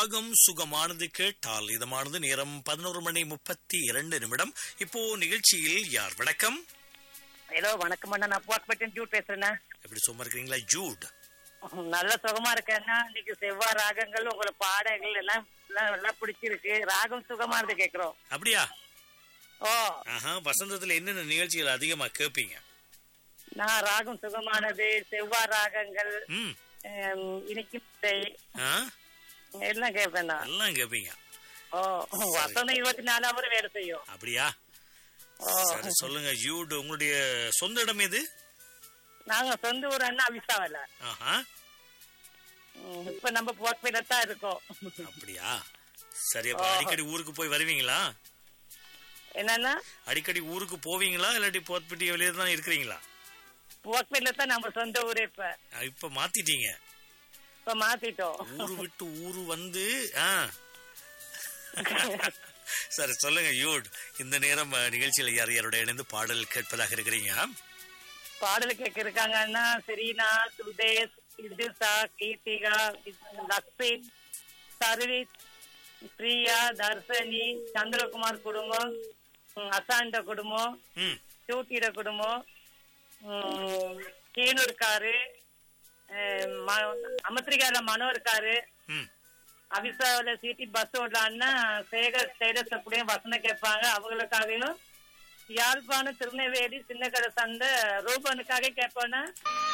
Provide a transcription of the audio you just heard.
ராகம் சுகமானது கேட்டால் இதமானது நேரம் பதினோரு மணி முப்பத்தி இரண்டு நிமிடம் இப்போ நிகழ்ச்சியில் யார் வணக்கம் ஹலோ வணக்கம் அண்ணா நான் போக்பேட்டன் ஜூட் பேசுறேண்ணா எப்படி சும்மா இருக்கிறீங்களா ஜூட் நல்ல சுகமா இருக்கேன்னா இன்னைக்கு செவ்வாய் ராகங்கள் உங்களோட பாடல்கள் எல்லாம் எல்லாம் நல்லா பிடிச்சிருக்கு ராகம் சுகமா இருந்து கேக்குறோம் அப்படியா ஓ ஆஹா வசந்தத்துல என்னென்ன நிகழ்ச்சிகள் அதிகமா கேட்பீங்க நான் ராகம் சுகமானது செவ்வாய் ராகங்கள் ம் ஹம், இனிக்கும் இசை, ஆ எல்லாம் கேட்பேன் நான் எல்லாம் கேட்பீங்க ஓ வசந்தம் இருபத்தி நாலு அவர் வேலை செய்யும் அப்படியா ஓ சரி சொல்லுங்க ஜூட் உங்களுடைய சொந்த இடம் எது நாங்க சொந்த ஊர் அண்ணா அவிசாவல ஆஹா இப்ப நம்ம போக்பேட்ல தான் இருக்கோம் அப்படியா சரி அப்ப அடிக்கடி ஊருக்கு போய் வருவீங்களா என்னன்னா அடிக்கடி ஊருக்கு போவீங்களா இல்லாட்டி போத்பட்டி வெளியே தான் இருக்கிறீங்களா போக்பேட்ல தான் நம்ம சொந்த ஊரே இப்ப அஹ் இப்ப மாத்திட்டீங்க இப்ப மாத்திட்டோம் ஊரு விட்டு ஊரு வந்து ஆ சரி சொல்லுங்க யூட் இந்த நேரம் அஹ், நிகழ்ச்சியில யார் யாரோட இணைந்து பாடல் கேட்பதாக இருக்கிறீங்க பாடல் கேட்க இருக்காங்கன்னா செரீனா சுதேஷ் இதிசா கீர்த்திகா லக்ஷித் சர்வித் பிரியா தர்ஷனி சந்திரகுமார் குடும்பம் ம், அசாண்ட குடும்பம் ம் சூட்டிட குடும்பம் ம், சீனு இருக்காரு அஹ், ம- அமத்திரிகால மனோ இருக்காரு ம் அவிசாவில சிட்டி பஸ் ஓடலான்னா சேகர் ஸ்டேட்டஸ் அப்படியே வசனம் கேட்பாங்க அவங்களுக்காகவும் யாழ்ப்பாணம் திருநெல்வேலி சின்ன கடை சந்தை ரூபனுக்காக கேட்போன்னா